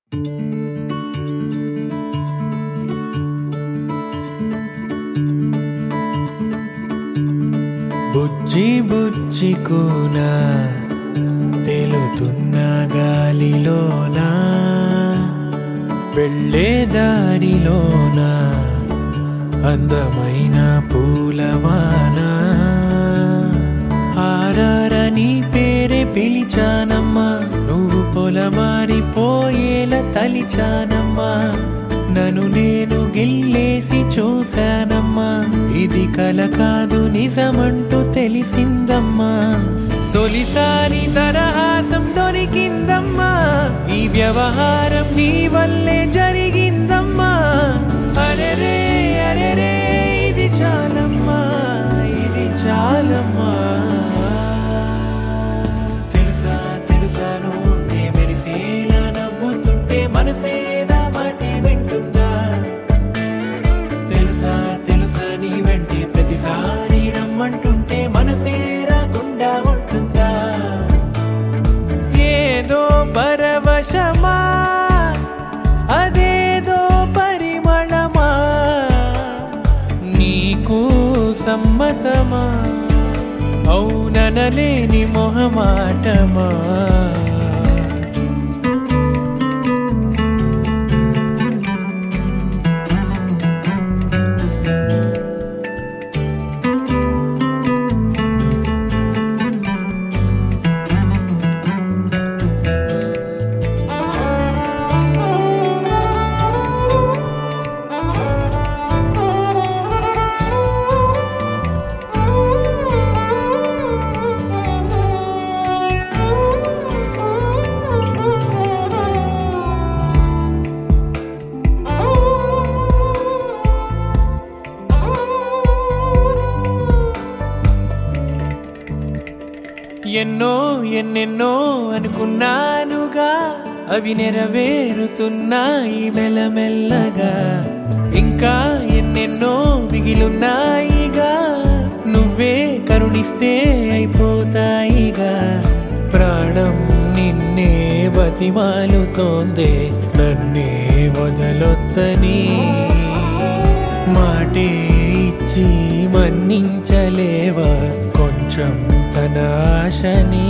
బుజ్జి బుజ్జి కూన తేలుతున్న గాలిలోన వెళ్ళే దారిలోన అందమైన పూలవాన ఆరారని పేరే పిలిచానమ్మా నువ్వు పొలమారిపోయేలా తలిచానమ్మా నన్ను నేను గిల్లేసి చూశానమ్మా ఇది కల కాదు నిజమంటూ తెలిసిందమ్మా తొలిసారి తరహాసం దొరికిందమ్మా ఈ వ్యవహారం నీ వల్లే జరిగిందమ్మా అరెరే అరెరే ఇది చాలమ్మా ఇది చాలమ్మా తెలుసా తెలుసా నువ్వుంటే మెరిసేలా నవ్వుతుంటే మనసేనా మాటే వింటుందా తెలుసా తెలుసా నీ వెంటే ప్రతిసారి రమ్మంటుంటే మనసే రాకుండా ఉంటుందా ఏదో పరవశమా అదేదో పరిమళమా నీకు సమ్మతమా అవుననలేని మొహమాటమా ఎన్నో ఎన్నెన్నో అనుకున్నానుగా అవి నెరవేరుతున్నాయి మెల్లమెల్లగా ఇంకా ఎన్నెన్నో మిగిలున్నాయిగా నువ్వే కరుణిస్తే అయిపోతాయిగా ప్రాణం నిన్నే బతిమాలుతోందే నన్నే వదలొత్తని మాటే ఇచ్చి మన్నించలేవా కొంచెం తన ఆశని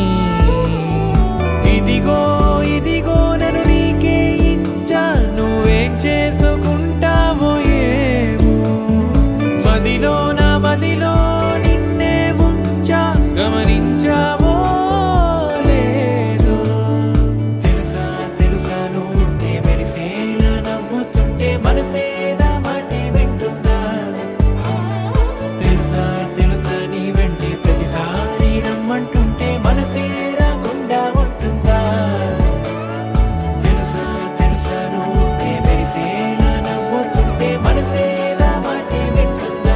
ఇదిగో ఇదిగో నన్ను నీకే ఇచ్చా నువ్వేం చేసుకుంటావో ఏమో మదిలో నా మదిలో నిన్నే ఉంచా గమనించావో లేదో తెలుసా తెలుసా నువ్వుంటే మెరిసేలా నవ్వుతుంటే మనసే నా మాటే వింటుందా తెలుసా తెలుసా నీ వెంటే ప్రతిసారి రమ్మంటుంటే మనసే రాకుండా ఉంటుందా తెలుసా తెలుసా నువ్వుంటే మెరిసేలా నవ్వుతుంటే మనసే నా మాటే వింటుందా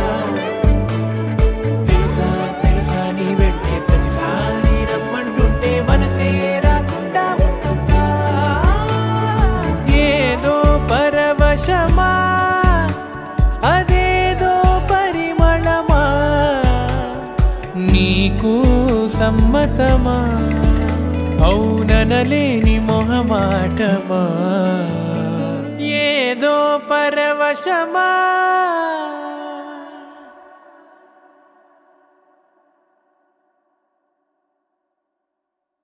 తెలుసా తెలుసా నీ వెంటే ప్రతిసారి రమ్మంటుంటే మనసే రాకుండా ఉంటుందా ఏదో పరవశమా అదేదో పరిమళమా నీకు సమ్మతమా అవుననలేని మొహమాటమా ఏదో పరవశమా